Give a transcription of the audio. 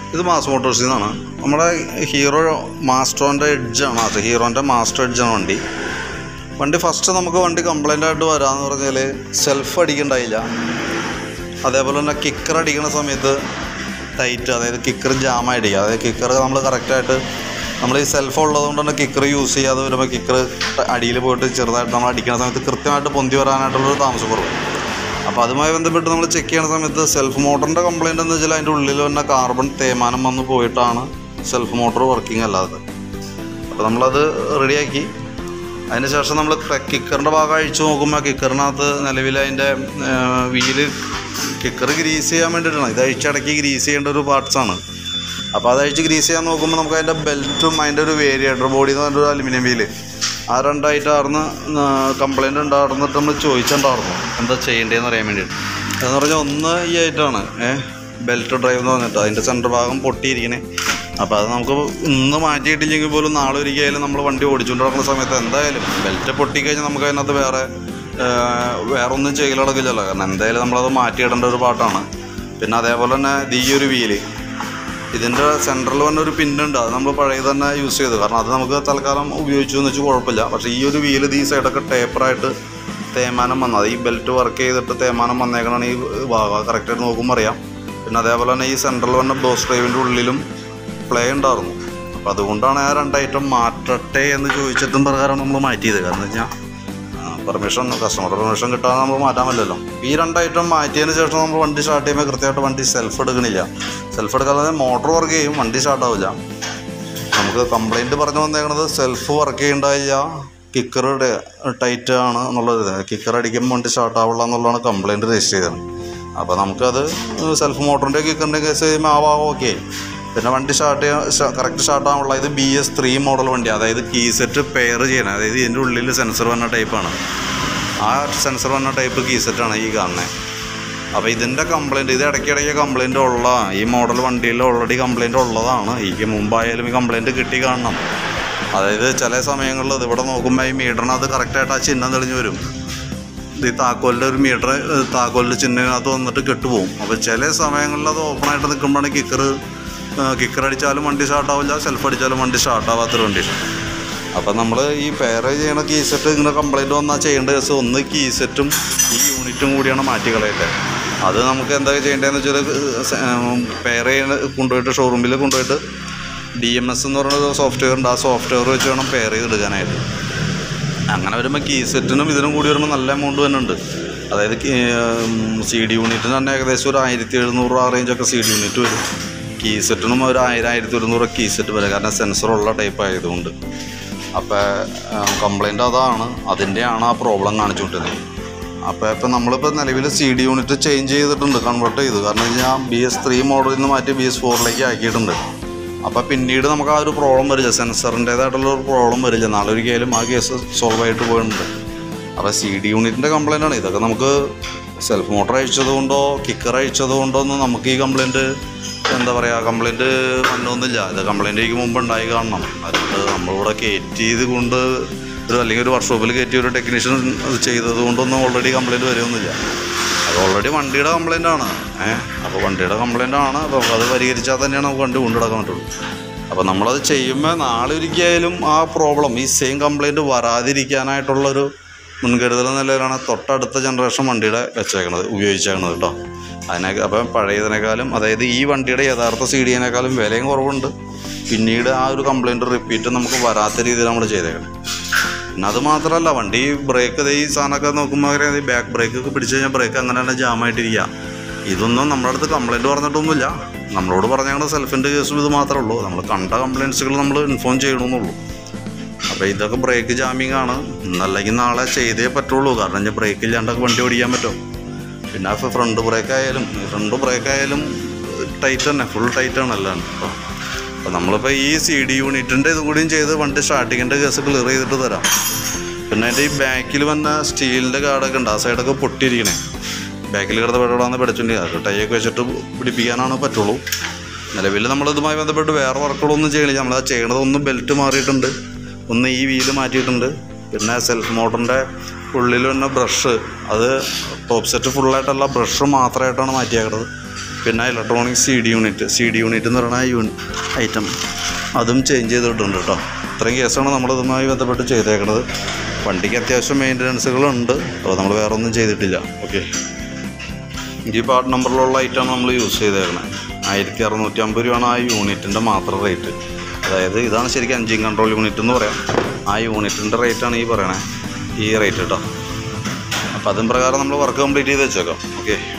ഇത് മാസ് മോട്ടോഴ്സിൽ നിന്നാണ് നമ്മുടെ ഹീറോ മാസ്റ്റോൻ്റെ എഡ്ജാണ് അത് ഹീറോൻ്റെ മാസ്റ്റർ എഡ്ജാണ് വണ്ടി വണ്ടി ഫസ്റ്റ് നമുക്ക് വണ്ടി കംപ്ലൈൻ്റ് ആയിട്ട് വരാമെന്ന് പറഞ്ഞാൽ സെൽഫ് അടിക്കണ്ടായില്ല അതേപോലെ തന്നെ കിക്കർ അടിക്കുന്ന സമയത്ത് ടൈറ്റ് അതായത് കിക്കർ ജാമായിടിക്കുക അതായത് കിക്കർ നമ്മൾ കറക്റ്റായിട്ട് നമ്മൾ ഈ സെൽഫ് ഉള്ളതുകൊണ്ട് തന്നെ കിക്കർ യൂസ് ചെയ്യാതെ വരുമ്പോൾ കിക്കർ അടിയിൽ പോയിട്ട് ചെറുതായിട്ട് നമ്മൾ അടിക്കുന്ന സമയത്ത് കൃത്യമായിട്ട് പൊന്തി വരാനായിട്ടുള്ളൊരു താമസക്കുറവ് അപ്പോൾ അതുമായി ബന്ധപ്പെട്ട് നമ്മൾ ചെക്ക് ചെയ്യുന്ന സമയത്ത് സെൽഫ് മോട്ടറിൻ്റെ കംപ്ലൈൻറ്റ് എന്ന് വെച്ചാൽ അതിൻ്റെ ഉള്ളിൽ തന്നെ കാർബൺ തേയ്മാനം വന്ന് പോയിട്ടാണ് സെൽഫ് മോട്ടോർ വർക്കിംഗ് അല്ലാതെ അപ്പോൾ നമ്മളത് റെഡിയാക്കി അതിന് ശേഷം നമ്മൾ കിക്കറിൻ്റെ ഭാഗം അഴിച്ചു നോക്കുമ്പോൾ കിക്കറിനകത്ത് നിലവിൽ അതിൻ്റെ വീല് കിക്കർ ഗ്രീസ് ചെയ്യാൻ വേണ്ടിയിട്ടാണ് ഇത് അഴിച്ചടക്കി ഗ്രീസ് ചെയ്യേണ്ട ഒരു പാർട്സാണ് അപ്പോൾ അത് അഴിച്ച് ഗ്രീസ് ചെയ്യാൻ നോക്കുമ്പോൾ നമുക്ക് അതിൻ്റെ ബെൽറ്റും അതിൻ്റെ ഒരു വേരിയേറ്റർ ബോഡി എന്ന് പറഞ്ഞൊരു അലുമിനിയം വീല് ആ രണ്ടായിട്ടായിരുന്നു കംപ്ലൈൻറ്റ് ഉണ്ടായിരുന്നിട്ട് നമ്മൾ ചോദിച്ചിട്ടുണ്ടായിരുന്നു എന്താ ചെയ്യേണ്ടതെന്ന് അറിയാൻ വേണ്ടിയിട്ട് എന്ന് പറഞ്ഞാൽ ഒന്ന് ഈ ആയിട്ടാണ് ഏഹ് ബെൽറ്റ് ഡ്രൈവ് എന്ന് പറഞ്ഞിട്ട് അതിൻ്റെ സെൻറ്റർ ഭാഗം പൊട്ടിയിരിക്കണേ അപ്പോൾ അത് നമുക്ക് ഇന്ന് മാറ്റിയിട്ടില്ലെങ്കിൽ പോലും നാളെ ഒരിക്കലും നമ്മൾ വണ്ടി ഓടിച്ചുകൊണ്ട് നടക്കുന്ന സമയത്ത് എന്തായാലും ബെൽറ്റ് പൊട്ടിക്കഴിഞ്ഞാൽ നമുക്ക് അതിനകത്ത് വേറെ ഏഹ്, വേറെ ഒന്നും ചെയ്യൽ നടക്കില്ലല്ലോ കാരണം എന്തായാലും നമ്മളത് മാറ്റിയിടേണ്ട ഒരു പാട്ടാണ് പിന്നെ അതേപോലെ തന്നെ ഇത് ഈ ഒരു വീല് ഇതിൻ്റെ സെൻറ്ററിൽ തന്നെ ഒരു പിന്നുണ്ട് അത് നമ്മൾ പഴയ തന്നെ യൂസ് ചെയ്തു കാരണം അത് നമുക്ക് തൽക്കാലം ഉപയോഗിച്ചു എന്ന് വെച്ചാൽ കുഴപ്പമില്ല പക്ഷേ ഈ ഒരു വീല് ഈ സൈഡൊക്കെ ടേപ്പറായിട്ട് തേയ്മാനം വന്നത് ഈ ബെൽറ്റ് വർക്ക് ചെയ്തിട്ട് തേയ്മാനം വന്നേക്കണാണ് ഈ ഭാഗം കറക്റ്റായിട്ട് നോക്കുമ്പോൾ അറിയാം പിന്നെ അതേപോലെ തന്നെ ഈ സെൻറ്ററിൽ വന്ന ബോസ് ഡ്രൈവിൻ്റെ ഉള്ളിലും പ്ലേ ഉണ്ടായിരുന്നു അപ്പോൾ അതുകൊണ്ടാണ് ആ രണ്ട് ഐറ്റം മാറ്റട്ടെ എന്ന് ചോദിച്ചിട്ടും പ്രകാരം നമ്മൾ മാറ്റിയത് കാരണം എന്ന് വെച്ചാൽ പെർമിഷൻ കസ്റ്റമർ പെർമിഷൻ കിട്ടാതെ നമ്മൾ മാറ്റാൻ പറ്റില്ലല്ലോ ഈ രണ്ട് ഐറ്റം മാറ്റിയതിന് ശേഷം നമ്മൾ വണ്ടി സ്റ്റാർട്ട് ചെയ്യുമ്പോൾ കൃത്യമായിട്ട് വണ്ടി സെൽഫ് എടുക്കണില്ല സെൽഫ് എടുക്കാതെ മോട്ടോർ വർക്ക് ചെയ്യും വണ്ടി സ്റ്റാർട്ട് ആവില്ല നമുക്ക് കംപ്ലൈൻറ്റ് പറഞ്ഞു വന്നേക്കണത് സെൽഫ് വർക്ക് ചെയ്യണ്ടായില്ല കിക്കർ ടൈറ്റ് ആണ് എന്നുള്ളത് കിക്കർ അടിക്കുമ്പോൾ വണ്ടി സ്റ്റാർട്ട് ആവില്ല എന്നുള്ളതാണ് കംപ്ലൈൻറ്റ് രജിസ്റ്റർ ചെയ്തത് അപ്പോൾ നമുക്കത് സെൽഫ് മോട്ടറിൻ്റെ കിക്കറിൻ്റെ കേസ് ചെയ്യുമ്പോൾ ആ ഭാഗം ഓക്കെ പിന്നെ വണ്ടി സ്റ്റാർട്ട് ചെയ്യാൻ കറക്റ്റ് സ്റ്റാർട്ട് ആവാനുള്ള ഇത് ബി എസ് ത്രീ മോഡൽ വണ്ടി അതായത് കീ സെറ്റ് പെയർ ചെയ്യണം അതായത് ഇതിൻ്റെ ഉള്ളിൽ സെൻസർ വന്ന ടൈപ്പാണ് ആ സെൻസർ വന്ന ടൈപ്പ് കീ സെറ്റാണ് ഈ കാണുന്നത് അപ്പോൾ ഇതിൻ്റെ കംപ്ലൈൻറ്റ് ഇത് ഇടയ്ക്കിടയ്ക്ക് കംപ്ലൈൻറ്റ് ഉള്ള ഈ മോഡൽ വണ്ടിയിൽ ഓൾറെഡി കംപ്ലൈൻറ്റ് ഉള്ളതാണ് ഈ മുമ്പായാലും ഈ കംപ്ലൈൻറ്റ് കിട്ടി കാണണം അതായത് ചില സമയങ്ങളിൽ ഇത് ഇവിടെ നോക്കുമ്പോൾ ഈ മീറ്ററിനകത്ത് കറക്റ്റായിട്ട് ആ ചിഹ്നം തെളിഞ്ഞ് വരും ഇത് ഈ താക്കോലിൻ്റെ ഒരു മീറ്റർ താക്കോലിൻ്റെ ചിഹ്നത്തിനകത്ത് വന്നിട്ട് കെട്ടുപോകും അപ്പോൾ ചില സമയങ്ങളിൽ അത് ഓപ്പണായിട്ട് നിൽക്കുമ്പോഴാണ് കിക്കർ കിക്കർ അടിച്ചാലും വണ്ടി സ്റ്റാർട്ട് ആവില്ല സെൽഫ് അടിച്ചാലും വണ്ടി സ്റ്റാർട്ട് ആവാത്തൊരു കണ്ടീഷൻ അപ്പം നമ്മൾ ഈ പെയർ ചെയ്യണ കീ സെറ്റ് ഇങ്ങനെ കംപ്ലൈൻറ്റ് വന്നാൽ ചെയ്യേണ്ട കേസ് ഒന്ന് കീ സെറ്റും ഈ യൂണിറ്റും കൂടിയാണ് മാറ്റി കളയട്ടെ അത് നമുക്ക് എന്താ ചെയ്യേണ്ടതെന്ന് വെച്ചാൽ പെയർ ചെയ്യണ കൊണ്ടുപോയിട്ട് ഷോറൂമിൽ കൊണ്ടുപോയിട്ട് ഡി എം എസ് എന്ന് പറയുന്ന സോഫ്റ്റ്വെയർ ഉണ്ട് ആ സോഫ്റ്റ്വെയർ വെച്ച് വേണം പെയർ ചെയ്തെടുക്കാനായിട്ട് അങ്ങനെ വരുമ്പോൾ കീ സെറ്റിനും ഇതിനും കൂടി വരുമ്പോൾ നല്ല എമൗണ്ട് തന്നെ ഉണ്ട് അതായത് സി ഡി യൂണിറ്റിന് തന്നെ ഏകദേശം ഒരു ആയിരത്തി എഴുന്നൂറ് ആ റേഞ്ചൊക്കെ സി ഡി യൂണിറ്റ് വരും കീ സെറ്റിനും ഒരു ആയിരം ആയിരത്തി ഒരുന്നൂറ് കീ സെറ്റ് വരും കാരണം സെൻസറുള്ള ടൈപ്പ് ആയതുകൊണ്ട് അപ്പോൾ കംപ്ലൈൻറ്റ് അതാണ് അതിൻ്റെയാണ് ആ പ്രോബ്ലം കാണിച്ചുകൊണ്ടിരുന്നത് അപ്പോൾ ഇപ്പം നമ്മളിപ്പോൾ നിലവിൽ സി ഡി യൂണിറ്റ് ചേഞ്ച് ചെയ്തിട്ടുണ്ട് കൺവേർട്ട് ചെയ്തു കാരണം കഴിഞ്ഞാൽ ബി എസ് ത്രീ മോഡലിൽ നിന്ന് മാറ്റി ബി എസ് ഫോറിലേക്ക് ആക്കിയിട്ടുണ്ട് അപ്പോൾ പിന്നീട് നമുക്ക് ആ ഒരു പ്രോബ്ലം വരില്ല സെൻസറിൻ്റേതായിട്ടുള്ള ഒരു പ്രോബ്ലം വരില്ല നാളെ ഒരിക്കലും ആ കേസ് സോൾവ് ആയിട്ട് പോയിട്ടുണ്ട് അപ്പോൾ സി ഡി യൂണിറ്റിൻ്റെ കംപ്ലൈൻ്റ് ആണ് ഇതൊക്കെ നമുക്ക് സെൽഫ് മോട്ടർ അഴിച്ചത് കൊണ്ടോ കിക്കർ അഴിച്ചത് കൊണ്ടോ ഒന്നും നമുക്ക് ഈ കംപ്ലൈൻറ്റ് എന്താ പറയുക കംപ്ലൈൻറ്റ് വന്നൊന്നുമില്ല ഇത് കംപ്ലൈൻറ്റ് മുമ്പ് ഉണ്ടായി കാണണം അതുകൊണ്ട് നമ്മളിവിടെ കയറ്റിയത് കൊണ്ട് ഒരു അല്ലെങ്കിൽ ഒരു വർക്ക്ഷോപ്പിൽ കയറ്റി ഒരു ടെക്നീഷ്യൻ അത് ചെയ്തത് കൊണ്ടൊന്നും ഓൾറെഡി കംപ്ലൈൻറ്റ് വരുമൊന്നുമില്ല അത് ഓൾറെഡി വണ്ടിയുടെ കംപ്ലൈൻ്റ് ആണ് ഏഹ് അപ്പോൾ വണ്ടിയുടെ കംപ്ലൈൻ്റ് ആണ് അപ്പോൾ അത് പരിഹരിച്ചാൽ തന്നെയാണ് നമുക്ക് വണ്ടി കൊണ്ടുനടക്കാൻ പറ്റുള്ളൂ അപ്പോൾ നമ്മളത് ചെയ്യുമ്പോൾ നാളെ ഒരിക്കലും ആ പ്രോബ്ലം ഈ സെയിം കംപ്ലൈൻറ്റ് വരാതിരിക്കാനായിട്ടുള്ളൊരു മുൻകരുതൽ എന്ന നിലയിലാണ് തൊട്ടടുത്ത ജനറേഷൻ വണ്ടിയുടെ വെച്ചേക്കണത് ഉപയോഗിച്ചേക്കണത് കേട്ടോ അതിനെ അപ്പം പഴയതിനേക്കാളും അതായത് ഈ വണ്ടിയുടെ യഥാർത്ഥ സി ഡിയേക്കാളും വിലയും കുറവുണ്ട് പിന്നീട് ആ ഒരു കംപ്ലൈൻറ്റ് റിപ്പീറ്റ് നമുക്ക് വരാത്ത രീതിയിൽ നമ്മൾ ചെയ്തേക്കണം പിന്നെ അത് മാത്രമല്ല വണ്ടി ബ്രേക്ക് ഈ സാധനമൊക്കെ നോക്കുമ്പോൾ ഈ ബാക്ക് ബ്രേക്ക് ഒക്കെ പിടിച്ചു കഴിഞ്ഞാൽ ബ്രേക്ക് അങ്ങനെ തന്നെ ജാമായിട്ടിരിക്കുക ഇതൊന്നും നമ്മുടെ അടുത്ത് കംപ്ലൈൻറ്റ് പറഞ്ഞിട്ടൊന്നുമില്ല നമ്മളോട് പറഞ്ഞാൽ സെൽഫിൻ്റെ കേസും ഇത് മാത്രമേ ഉള്ളൂ നമ്മൾ കണ്ട കംപ്ലയിൻസുകൾ നമ്മൾ ഇൻഫോം ചെയ്യണമെന്നുള്ളൂ അപ്പോൾ ഇതൊക്കെ ബ്രേക്ക് ജാമിങ് ആണ് ഇന്നല്ലെങ്കിൽ നാളെ ചെയ്തേ പറ്റുള്ളൂ കാരണം ഞാൻ ബ്രേക്ക് ഇല്ലാണ്ടൊക്കെ വണ്ടി ഓടിക്കാൻ പറ്റും പിന്നെ ഫ്രണ്ട് ബ്രേക്ക് ആയാലും ഫ്രണ്ട് ബ്രേക്ക് ആയാലും ടൈറ്റ് തന്നെ ഫുൾ ടൈറ്റ് ആണ് എല്ലാം കേട്ടോ അപ്പോൾ നമ്മളിപ്പോൾ ഈ സി ഡി യൂണിറ്റിൻ്റെ ഇത് കൂടിയും ചെയ്ത് വണ്ടി സ്റ്റാർട്ടിങ്ങിൻ്റെ കേസ് ക്ലിയർ ചെയ്തിട്ട് തരാം പിന്നെ അതിൻ്റെ ഈ ബാക്കിൽ വന്ന സ്റ്റീലിൻ്റെ കാർഡൊക്കെ ഉണ്ട് ആ സൈഡൊക്കെ പൊട്ടിയിരിക്കണേ ബാക്കിൽ കിടന്ന് പെടണമെന്ന് പഠിച്ചിട്ടുണ്ട് അത് ടൈയൊക്കെ വെച്ചിട്ട് പിടിപ്പിക്കാനാണ് പറ്റുള്ളൂ നിലവിൽ നമ്മളിതുമായി ബന്ധപ്പെട്ട് വേറെ വർക്കുകളൊന്നും ചെയ്യണില്ല നമ്മൾ ആ ചെയ്യണത് ഒന്ന് ബെൽറ്റ് മാറിയിട്ടുണ്ട് ഒന്ന് ഈ വീല് മാറ്റിയിട്ടുണ്ട് പിന്നെ സെൽഫ് മോട്ടറിൻ്റെ ഉള്ളിൽ തന്നെ ബ്രഷ് അത് ടോപ്പ് സെറ്റ് ഫുള്ളായിട്ടല്ല ബ്രഷ് മാത്രമായിട്ടാണ് മാറ്റിയേക്കുന്നത് പിന്നെ electronic C D unit C D unit എന്ന് പറയുന്ന യൂണി ഐറ്റം അതും ചേഞ്ച് ചെയ്തിട്ടുണ്ട് കേട്ടോ ഇത്രയും കേസാണ് നമ്മൾ ഇതുമായി ബന്ധപ്പെട്ട് ചെയ്തേക്കുന്നത് വണ്ടിക്ക് അത്യാവശ്യം മെയിൻ്റനൻസുകളുണ്ട് അപ്പോൾ നമ്മൾ വേറെ ഒന്നും ചെയ്തിട്ടില്ല ഓക്കെ ഈ പാർട്ട് നമ്പറിലുള്ള ഐറ്റമാണ് നമ്മൾ യൂസ് ചെയ്തേക്കുന്നത് ആയിരത്തി അറുന്നൂറ്റി അമ്പത് രൂപയാണ് ആ യൂണിറ്റിൻ്റെ മാത്രം റേറ്റ് അതായത് ഇതാണ് ശരിക്കും എൻജിൻ കൺട്രോൾ യൂണിറ്റ് എന്ന് പറയാം ആ യൂണിറ്റിൻ്റെ റേറ്റാണ് ഈ പറയണേ ഈ റേറ്റ് കേട്ടോ അപ്പോൾ അതും പ്രകാരം നമ്മൾ വർക്ക് കംപ്ലീറ്റ് ചെയ്ത് വെച്ചേക്കാം ഓക്കെ